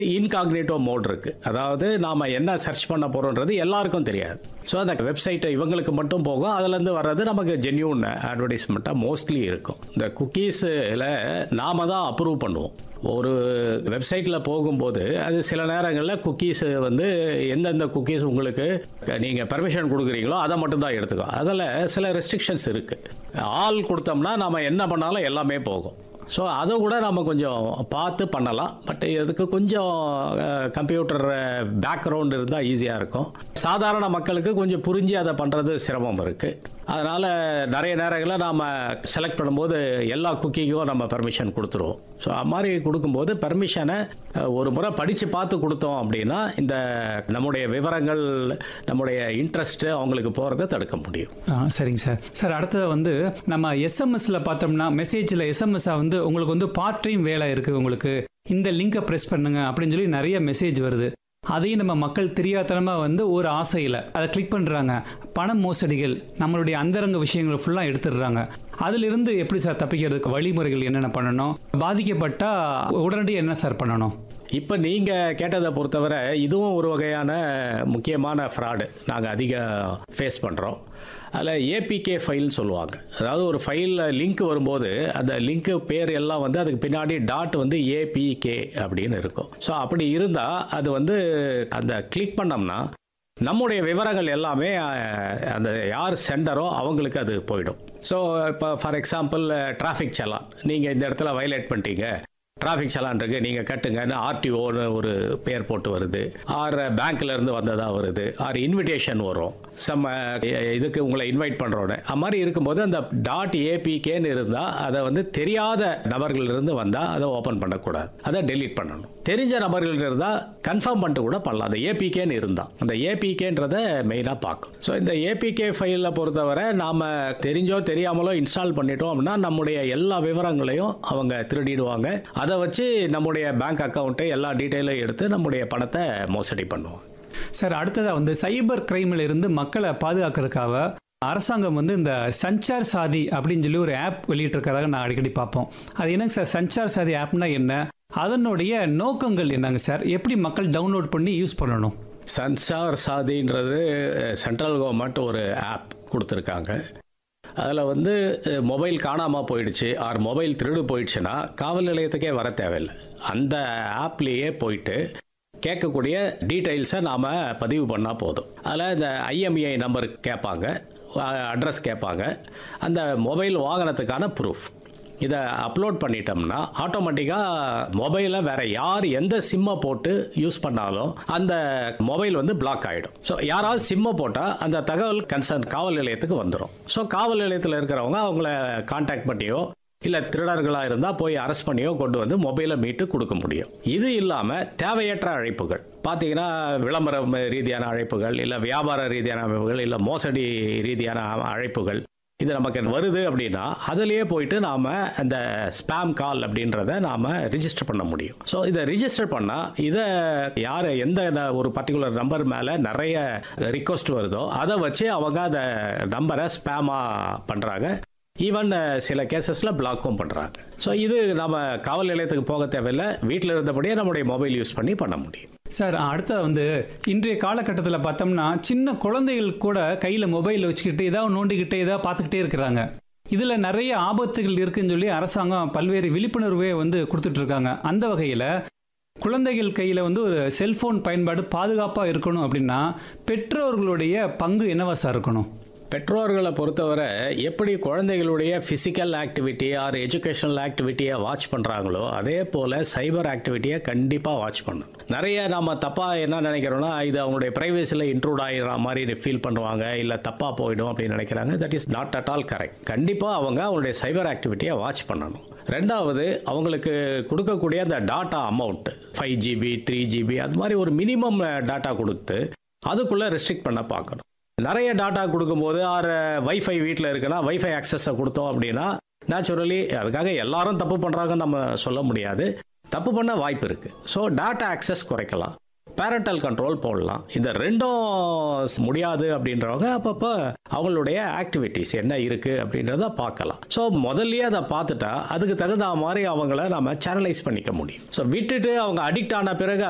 incognito mode இருக்கு அதாவது நாம என்ன சர்ச் பண்ண போறோன்றது எல்லாருக்கும் தெரியாது ஸோ அந்த வெப்சைட் இவங்களுக்கு மட்டும் போகும் அதுலேருந்து வர்றது நமக்கு ஜென்யூன் அட்வர்டைஸ்மெண்ட்டாக மோஸ்ட்லி இருக்கும் இந்த குக்கீஸில் நாம தான் அப்ரூவ் பண்ணுவோம் ஒரு வெப்சைட்டில் போகும்போது அது சில நேரங்களில் குக்கீஸ் வந்து எந்தெந்த குக்கீஸ் உங்களுக்கு நீங்கள் பெர்மிஷன் கொடுக்குறீங்களோ அதை மட்டும் தான் எடுத்துக்கோ அதில் சில ரெஸ்ட்ரிக்ஷன்ஸ் இருக்குது ஆல் கொடுத்தோம்னா நம்ம என்ன பண்ணாலும் எல்லாமே போகும் ஸோ அதை கூட நம்ம கொஞ்சம் பார்த்து பண்ணலாம் பட் இதுக்கு கொஞ்சம் கம்ப்யூட்டர் பேக்ரவுண்ட் இருந்தால் ஈஸியாக இருக்கும் சாதாரண மக்களுக்கு கொஞ்சம் புரிஞ்சு அதை பண்ணுறது சிரமம் இருக்குது அதனால் நிறைய நேரங்களில் நாம் செலக்ட் பண்ணும்போது எல்லா குக்கிக்கும் நம்ம பெர்மிஷன் கொடுத்துருவோம் ஸோ அது மாதிரி கொடுக்கும்போது பெர்மிஷனை ஒரு முறை படித்து பார்த்து கொடுத்தோம் அப்படின்னா இந்த நம்முடைய விவரங்கள் நம்முடைய இன்ட்ரெஸ்ட்டு அவங்களுக்கு போகிறத தடுக்க முடியும் ஆ, சரிங்க சார் சார் அடுத்தது வந்து நம்ம எஸ்எம்எஸ்ல பார்த்தோம்னா மெசேஜில் எஸ்எம்எஸ்ஸாக வந்து உங்களுக்கு வந்து பார்ட் டைம் வேலை இருக்குது உங்களுக்கு இந்த லிங்கை ப்ரெஸ் பண்ணுங்க அப்படின்னு சொல்லி நிறைய மெசேஜ் வருது அதையும் நம்ம மக்கள் தெரியாதனமாக வந்து ஒரு ஆசையில் அதை கிளிக் பண்ணுறாங்க பண மோசடிகள் நம்மளுடைய அந்தரங்க விஷயங்கள் ஃபுல்லாக எடுத்துடுறாங்க அதிலிருந்து எப்படி சார் தப்பிக்கிறதுக்கு வழிமுறைகள் என்னென்ன பண்ணணும் பாதிக்கப்பட்டால் உடனடியாக என்ன சார் பண்ணணும் இப்போ நீங்கள் கேட்டதை பொறுத்தவரை இதுவும் ஒரு வகையான முக்கியமான ஃப்ராடு நாங்கள் அதிகம் ஃபேஸ் பண்ணுறோம் அதில் ஏபிகே ஃபைல்னு சொல்லுவாங்க அதாவது ஒரு ஃபைலில் லிங்க் வரும்போது அந்த லிங்க் பேர் எல்லாம் வந்து அதுக்கு பின்னாடி டாட் வந்து ஏபிகே அப்படின்னு இருக்கும் ஸோ அப்படி இருந்தால் அது வந்து அந்த கிளிக் பண்ணோம்னா நம்முடைய விவரங்கள் எல்லாமே அஹ், அந்த யார் சென்டரோ அவங்களுக்கு அது போயிடும் ஸோ இப்போ ஃபார் எக்ஸாம்பிள் டிராஃபிக் சலான் நீங்கள் இந்த இடத்துல வயலேட் பண்ணிட்டீங்க டிராஃபிக் சலான் இருக்கு நீங்கள் கட்டுங்கன்னு ஆர்டிஓன்னு ஒரு பேர் போட்டு வருது ஆர் பேங்க்ல இருந்து வந்ததா வருது ஆர் இன்விடேஷன் வரும் செம்ம இதுக்கு உங்களை இன்வைட் பண்ணுறோன்னு அது மாதிரி இருக்கும்போது அந்த டாட் ஏபிகேன்னு இருந்தால் அதை வந்து தெரியாத நபர்கள் இருந்து வந்தால் அதை ஓப்பன் பண்ணக்கூடாது அதை டெலீட் பண்ணணும் தெரிஞ்ச நபர்கள் இருந்தால் கன்ஃபார்ம் பண்ணிட்டு கூட பண்ணலாம் அந்த ஏபிகேன்னு இருந்தால் அந்த ஏபிகேன்றதை மெயினாக பார்க்கும் ஸோ இந்த ஏபிகே ஃபைலில் பொறுத்தவரை நாம் தெரிஞ்சோ தெரியாமலோ இன்ஸ்டால் பண்ணிட்டோம் அப்படின்னா நம்முடைய எல்லா விவரங்களையும் அவங்க திருடிடுவாங்க அதை வச்சு நம்முடைய பேங்க் அக்கௌண்ட்டை எல்லா டீட்டெயிலும் எடுத்து நம்முடைய பணத்தை மோசடி பண்ணுவாங்க சார் அடுத்ததாக வந்து சைபர் கிரைமில் இருந்து மக்களை பாதுகாக்கிறதுக்காக அரசாங்கம் வந்து இந்த சஞ்சார் சாதி அப்படின்னு சொல்லி ஒரு ஆப் வெளியிட்டிருக்கிறதாக நான் அடிக்கடி பார்ப்போம் அது என்னங்க சார் சஞ்சார் சாதி ஆப்னா என்ன அதனுடைய நோக்கங்கள் என்னங்க சார் எப்படி மக்கள் டவுன்லோட் பண்ணி யூஸ் பண்ணணும் சன்சார் சாதின்றது சென்ட்ரல் கவர்மெண்ட் ஒரு ஆப் கொடுத்துருக்காங்க அதில் வந்து மொபைல் காணாமல் போயிடுச்சு ஆர் மொபைல் திருடு போயிடுச்சுன்னா காவல் நிலையத்துக்கே வர தேவையில்லை அந்த ஆப்லேயே போயிட்டு கேட்கக்கூடிய டீட்டெயில்ஸை நாம் பதிவு பண்ணால் போதும் அதில் இந்த ஐஎம்இஐ நம்பர் கேட்பாங்க அட்ரஸ் கேட்பாங்க அந்த மொபைல் வாகனத்துக்கான ப்ரூஃப் இதை அப்லோட் பண்ணிட்டோம்னா ஆட்டோமேட்டிக்காக மொபைலை வேற யார் எந்த சிம்மை போட்டு யூஸ் பண்ணாலும் அந்த மொபைல் வந்து பிளாக் ஆகிடும் ஸோ யாராவது சிம்மை போட்டால் அந்த தகவல் கன்சர்ன் காவல் நிலையத்துக்கு வந்துடும் ஸோ காவல் நிலையத்தில் இருக்கிறவங்க அவங்கள காண்டாக்ட் பண்ணியோ இல்லை திருடர்களாக இருந்தால் போய் அரெஸ்ட் பண்ணியோ கொண்டு வந்து மொபைலை மீட்டு கொடுக்க முடியும் இது இல்லாமல் தேவையற்ற அழைப்புகள் பார்த்தீங்கன்னா விளம்பரம் ரீதியான அழைப்புகள் இல்லை வியாபார ரீதியான அழைப்புகள் இல்லை மோசடி ரீதியான அழைப்புகள் இது நமக்கு வருது அப்படின்னா அதுலேயே போயிட்டு நாம் அந்த ஸ்பேம் கால் அப்படின்றத நாம் ரிஜிஸ்டர் பண்ண முடியும் ஸோ இதை ரிஜிஸ்டர் பண்ணால் இதை யார் எந்த ந- ஒரு பர்டிகுலர் நம்பர் மேலே நிறைய ரிக்வஸ்ட் வருதோ அதை வச்சு அவங்க அந்த நம்பரை ஸ்பேமாக பண்ணுறாங்க ஈவன் சில கேசஸில் பிளாக்கும் பண்ணுறாங்க ஸோ இது நம்ம காவல் நிலையத்துக்கு போக தேவையில்லை வீட்டில் இருந்தபடியே நம்முடைய மொபைல் யூஸ் பண்ணி பண்ண முடியும் சார் அடுத்தது வந்து இன்றைய காலகட்டத்தில் பார்த்தோம்னா சின்ன குழந்தைகள் கூட கையில் மொபைல் வச்சுக்கிட்டு ஏதாவது நோண்டிக்கிட்டே ஏதாவது பார்த்துக்கிட்டே இருக்கிறாங்க இதில் நிறைய ஆபத்துகள் இருக்குன்னு சொல்லி அரசாங்கம் பல்வேறு விழிப்புணர்வே வந்து கொடுத்துட்டு இருக்காங்க அந்த வகையில் குழந்தைகள் கையில் வந்து ஒரு செல்போன் பயன்பாடு பாதுகாப்பாக இருக்கணும் அப்படின்னா பெற்றோர்களுடைய பங்கு என்னவா சார் இருக்கணும் பெற்றோர்களை பொறுத்தவரை எப்படி குழந்தைகளுடைய ஃபிசிக்கல் ஆக்டிவிட்டி ஆர் எஜுகேஷனல் ஆக்டிவிட்டியை வாட்ச் பண்ணுறாங்களோ அதே போல் சைபர் ஆக்டிவிட்டியை கண்டிப்பாக வாட்ச் பண்ணணும் நிறைய நம்ம தப்பாக என்ன நினைக்கிறோம்னா இது அவங்களுடைய ப்ரைவேசியில் இன்க்ளூட் ஆகிற மாதிரி ஃபீல் பண்ணுவாங்க இல்லை தப்பாக போயிடும் அப்படின்னு நினைக்கிறாங்க that is not at all correct கண்டிப்பாக அவங்க அவங்களுடைய சைபர் ஆக்டிவிட்டியை வாட்ச் பண்ணணும் ரெண்டாவது அவங்களுக்கு கொடுக்கக்கூடிய அந்த data amount five GB three GB அது மாதிரி ஒரு மினிமம் டாட்டா கொடுத்து அதுக்குள்ளே ரெஸ்ட்ரிக்ட் பண்ண பார்க்கணும் நிறைய டாட்டா கொடுக்கும்போது ஆர் வைஃபை வீட்டில் இருக்குன்னா வைஃபை ஆக்சஸை கொடுத்தோம் அப்படின்னா நேச்சுரலி அதுக்காக எல்லாரும் தப்பு பண்ணுறாங்கன்னு நம்ம சொல்ல முடியாது தப்பு பண்ண வாய்ப்பு இருக்குது ஸோ டாட்டா ஆக்சஸ் குறைக்கலாம் பேரண்டல் கண்ட்ரோல் போடலாம் இந்த ரெண்டும் முடியாது அப்படின்றவங்க அப்பப்போ அவங்களுடைய ஆக்டிவிட்டீஸ் என்ன இருக்குது அப்படின்றத பார்க்கலாம் ஸோ முதல்லயே அதை பார்த்துட்டா அதுக்கு தகுந்த மாதிரி அவங்கள நம்ம சேனலைஸ் பண்ணிக்க முடியும் ஸோ விட்டுட்டு அவங்க அடிக்ட் ஆன பிறகு